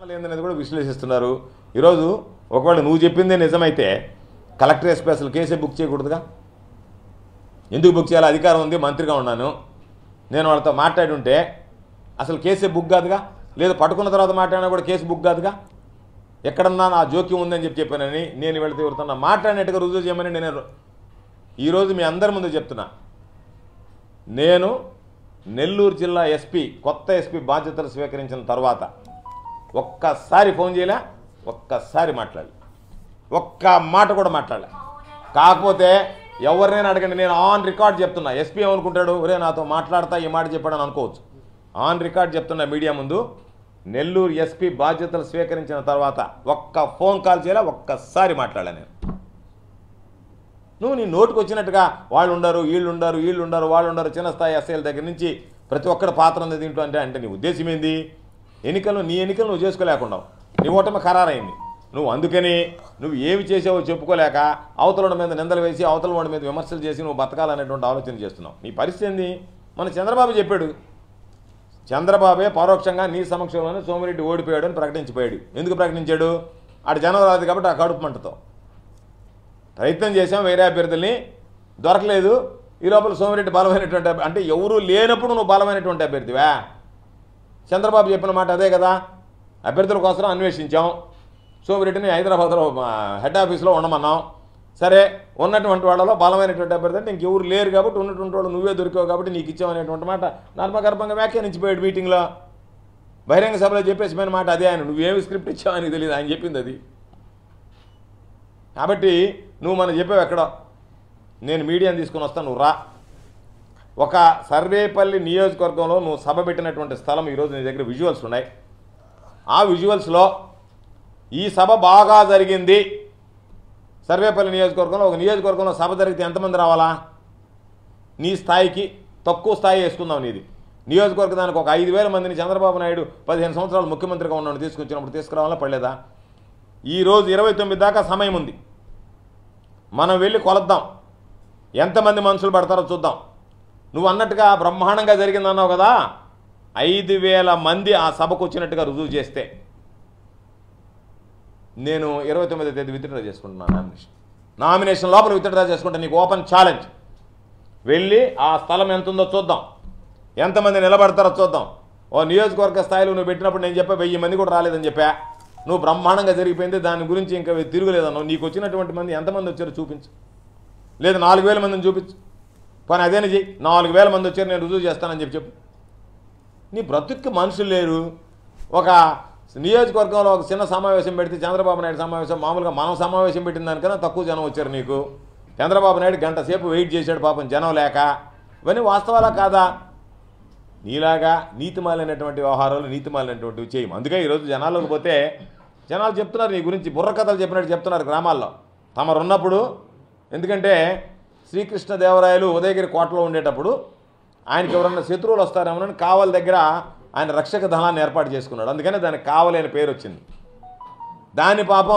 ఏందనేది కూడా విశ్లేషిస్తున్నారు ఈరోజు ఒకవేళ నువ్వు చెప్పిందే నిజమైతే కలెక్టర్ ఎస్పీ అసలు కేసే బుక్ చేయకూడదుగా ఎందుకు బుక్ చేయాలి అధికారం ఉంది మంత్రిగా ఉన్నాను నేను వాళ్ళతో మాట్లాడి ఉంటే అసలు కేసే బుక్ కాదుగా లేదు పట్టుకున్న తర్వాత మాట్లాడినా కూడా కేసు బుక్ కాదుగా ఎక్కడన్నా నా జోక్యం ఉందని చెప్పి చెప్పానని నేను వెళితే ఎవరితో మాట్లాడినట్టుగా రుజువు చేయమని నేను ఈరోజు మీ అందరి ముందు చెప్తున్నా నేను నెల్లూరు జిల్లా ఎస్పీ కొత్త ఎస్పీ బాధ్యతలు స్వీకరించిన తర్వాత ఒక్కసారి ఫోన్ చేయలే ఒక్కసారి మాట్లాడలే ఒక్క మాట కూడా మాట్లాడలే కాకపోతే ఎవరినైనా అడగండి నేను ఆన్ రికార్డ్ చెప్తున్నా ఎస్పీ ఏమనుకుంటాడు ఒరే నాతో మాట్లాడతా ఈ మాట చెప్పాడని అనుకోవచ్చు ఆన్ రికార్డ్ చెప్తున్నా మీడియా ముందు నెల్లూరు ఎస్పీ బాధ్యతలు స్వీకరించిన తర్వాత ఒక్క ఫోన్ కాల్ చేయలే ఒక్కసారి మాట్లాడలే నేను నువ్వు నీ నోటుకు వచ్చినట్టుగా వాళ్ళు ఉండరు వీళ్ళు ఉండరు వీళ్ళు ఉండరు వాళ్ళు ఉండరు చిన్న స్థాయి ఎస్ఐల దగ్గర నుంచి ప్రతి ఒక్కటి పాత్ర ఉంది దీంట్లో అంటే అంటే నీ ఉద్దేశం ఏంది ఎన్నికలు నీ ఎన్నికలు నువ్వు చేసుకోలేకున్నావు నీ ఓటమి ఖరారైంది నువ్వు అందుకని నువ్వు ఏమి చేసావో చెప్పుకోలేక అవతల మీద నిందలు వేసి అవతల వాడి మీద విమర్శలు చేసి నువ్వు బతకాలనేటువంటి ఆలోచన చేస్తున్నావు నీ పరిస్థితి ఏంది మన చంద్రబాబు చెప్పాడు చంద్రబాబే పరోక్షంగా నీ సమక్షంలోనే సోమిరెడ్డి ఓడిపోయాడు అని ప్రకటించిపోయాడు ఎందుకు ప్రకటించాడు ఆడు జనం రాదు కాబట్టి ఆ కడుపు మంటతో ప్రయత్నం చేశాం వేరే అభ్యర్థుల్ని దొరకలేదు ఈ లోపల సోమిరెడ్డి బలమైనటువంటి అభ్య- అంటే ఎవరూ లేనప్పుడు నువ్వు బలమైనటువంటి అభ్యర్థివా చంద్రబాబు చెప్పిన మాట అదే కదా అభ్యర్థుల కోసం అన్వేషించాం సోమిరెడ్డిని హైదరాబాద్లో మా హెడ్ ఆఫీస్లో ఉండమన్నాం సరే ఉన్నటువంటి వాళ్ళలో బలమైనటువంటి అభ్యర్థి అంటే ఇంకెవరు లేరు కాబట్టి ఉన్నటువంటి వాళ్ళు నువ్వే దొరికావు కాబట్టి నీకు ఇచ్చామనేటువంటి మాట నర్మగర్భంగా వ్యాఖ్యానించిపోయాడు మీటింగ్లో బహిరంగ సభలో చెప్పేసిపోయిన మాట అదే ఆయన నువ్వేమి స్క్రిప్ట్ ఇచ్చావు అని తెలియదు ఆయన చెప్పింది అది కాబట్టి నువ్వు మనం చెప్పావు ఎక్కడో నేను మీడియాని తీసుకొని వస్తాను నువ్వు రా ఒక సర్వేపల్లి నియోజకవర్గంలో నువ్వు సభ పెట్టినటువంటి స్థలం ఈరోజు నీ దగ్గర విజువల్స్ ఉన్నాయి ఆ విజువల్స్లో ఈ సభ బాగా జరిగింది సర్వేపల్లి నియోజకవర్గంలో ఒక నియోజకవర్గంలో సభ జరిగితే ఎంతమంది రావాలా నీ స్థాయికి తక్కువ స్థాయి వేసుకుందాం నీది నియోజకవర్గానికి ఒక ఐదు వేల మందిని చంద్రబాబు నాయుడు పదిహేను సంవత్సరాలు ముఖ్యమంత్రిగా ఉన్నాడు తీసుకొచ్చినప్పుడు తీసుకురావాలా పడలేదా ఈరోజు ఇరవై తొమ్మిది దాకా సమయం ఉంది మనం వెళ్ళి కొలద్దాం ఎంతమంది మనుషులు పడతారో చూద్దాం నువ్వు అన్నట్టుగా బ్రహ్మాండంగా జరిగిందన్నావు కదా ఐదు వేల మంది ఆ సభకు వచ్చినట్టుగా రుజువు చేస్తే నేను ఇరవై తొమ్మిదో తేదీ విత్డ్రా చేసుకుంటున్నాను నామినేషన్ నామినేషన్ లోపల విత్డ్రా చేసుకుంటే నీకు ఓపెన్ ఛాలెంజ్ వెళ్ళి ఆ స్థలం ఎంత ఉందో చూద్దాం ఎంతమంది నిలబడతారో చూద్దాం ఓ నియోజకవర్గ స్థాయిలో నువ్వు పెట్టినప్పుడు నేను చెప్పా వెయ్యి మంది కూడా రాలేదని చెప్పా నువ్వు బ్రహ్మాండంగా జరిగిపోయింది దాని గురించి ఇంకా తిరుగులేదన్నావు నీకు వచ్చినటువంటి మంది ఎంతమంది వచ్చారో చూపించు లేదు నాలుగు వేల మందిని చూపించు పని అదేనే చెయ్యి నాలుగు వేల మంది వచ్చారు నేను రుజువు చేస్తానని చెప్పి చెప్పు నీ బ్రతుక్కి మనుషులు లేరు ఒక నియోజకవర్గంలో ఒక చిన్న సమావేశం పెడితే చంద్రబాబు నాయుడు సమావేశం మామూలుగా మనం సమావేశం పెట్టిన దానికన్నా తక్కువ జనం వచ్చారు నీకు చంద్రబాబు నాయుడు గంట సేపు వెయిట్ చేశాడు పాపం జనం లేక ఇవన్నీ వాస్తవాలా కాదా నీలాగా నీతిమాలినటువంటి వ్యవహారాలు నీతిమాలినటువంటివి చేయము అందుకే ఈరోజు జనాల్లోకి పోతే జనాలు చెప్తున్నారు నీ గురించి బుర్ర కథలు చెప్పినట్టు చెప్తున్నారు గ్రామాల్లో తమరున్నప్పుడు ఎందుకంటే శ్రీకృష్ణదేవరాయలు ఉదయగిరి కోటలో ఉండేటప్పుడు ఆయనకి ఎవరన్నా శత్రువులు వస్తారేమోనని కావల దగ్గర ఆయన రక్షక దళాన్ని ఏర్పాటు చేసుకున్నాడు అందుకనే దానికి కావలి అనే పేరు వచ్చింది దాని పాపం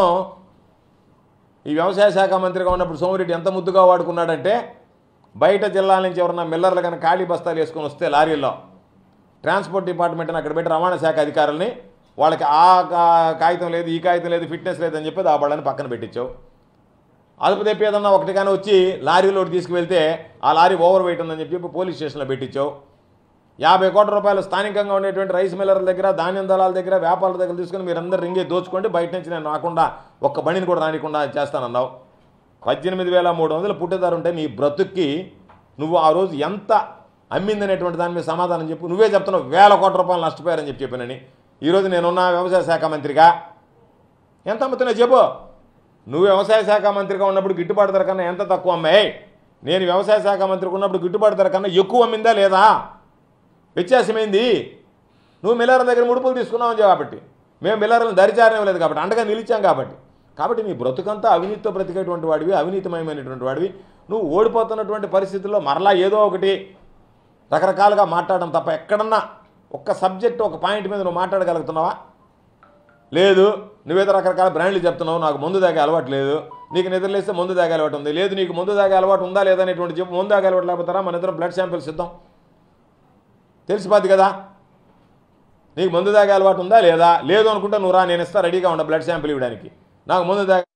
ఈ వ్యవసాయ శాఖ మంత్రిగా ఉన్నప్పుడు సోమిరెడ్డి ఎంత ముద్దుగా వాడుకున్నాడంటే బయట జిల్లాల నుంచి ఎవరన్నా మిల్లర్లు కానీ ఖాళీ బస్తాలు వేసుకొని వస్తే లారీల్లో ట్రాన్స్పోర్ట్ డిపార్ట్మెంట్ అని అక్కడ పెట్టి రవాణా శాఖ అధికారుల్ని వాళ్ళకి ఆ కా- కాగితం లేదు ఈ కాగితం లేదు ఫిట్నెస్ లేదని చెప్పి ఆ బళ్ళని పక్కన పెట్టించావు అదుపు తెప్పి ఏదన్నా ఒకటి కానీ వచ్చి లారీలో తీసుకువెళ్తే ఆ లారీ ఓవర్ వెయిట్ ఉందని చెప్పి చెప్పి పోలీస్ స్టేషన్లో పెట్టించావు యాభై కోట్ల రూపాయలు స్థానికంగా ఉండేటువంటి రైస్ మిల్లర్ల దగ్గర ధాన్యం దళాల దగ్గర వ్యాపారుల దగ్గర తీసుకుని మీరందరూ రింగే దోచుకోండి బయట నుంచి నేను రాకుండా ఒక్క బండిని కూడా రానికుండా చేస్తానన్నావు పద్దెనిమిది వేల మూడు వందలు పుట్టేదారు ఉంటే నీ బ్రతుక్కి నువ్వు ఆ రోజు ఎంత అమ్మిందనేటువంటి దాని మీద సమాధానం చెప్పు నువ్వే చెప్తున్నావు వేల కోట్ల రూపాయలు నష్టపోయారని చెప్పి చెప్పానని ఈరోజు నేనున్న వ్యవసాయ శాఖ మంత్రిగా ఎంత అమ్ముతున్నావు చెప్పు నువ్వు వ్యవసాయ శాఖ మంత్రిగా ఉన్నప్పుడు గిట్టుబాటు ధర కన్నా ఎంత తక్కువ అమ్మాయి నేను వ్యవసాయ శాఖ మంత్రిగా ఉన్నప్పుడు గిట్టుబాటు ధర కన్నా ఎక్కువ అమ్మిందా లేదా వ్యత్యాసమైంది నువ్వు మిల్లర్ల దగ్గర ముడుపులు తీసుకున్నావు కాబట్టి మేము మిల్లర్లను దరిచారనివ్వలేదు కాబట్టి అండగా నిలిచాం కాబట్టి కాబట్టి నీ బ్రతుకంతా అవినీతితో బ్రతికేటువంటి వాడివి అవినీతిమయమైనటువంటి వాడివి నువ్వు ఓడిపోతున్నటువంటి పరిస్థితుల్లో మరలా ఏదో ఒకటి రకరకాలుగా మాట్లాడడం తప్ప ఎక్కడన్నా ఒక్క సబ్జెక్ట్ ఒక పాయింట్ మీద నువ్వు మాట్లాడగలుగుతున్నావా లేదు నువ్వేదో రకరకాల బ్రాండ్లు చెప్తున్నావు నాకు ముందు దాగే అలవాటు లేదు నీకు నిద్రలేస్తే ముందు దాగే అలవాటు ఉంది లేదు నీకు ముందు దాగే అలవాటు ఉందా లేదా అనేటువంటి చెప్పు ముందు దాగే అలవాటు లేకపోతారా మన ఇద్దరం బ్లడ్ శాంపిల్స్ ఇద్దాం తెలిసిపోద్ది కదా నీకు మందు తాగే అలవాటు ఉందా లేదా లేదు అనుకుంటే నువ్వు రా నేను ఇస్తా రెడీగా ఉండ బ్లడ్ శాంపిల్ ఇవ్వడానికి నాకు మందు తాగే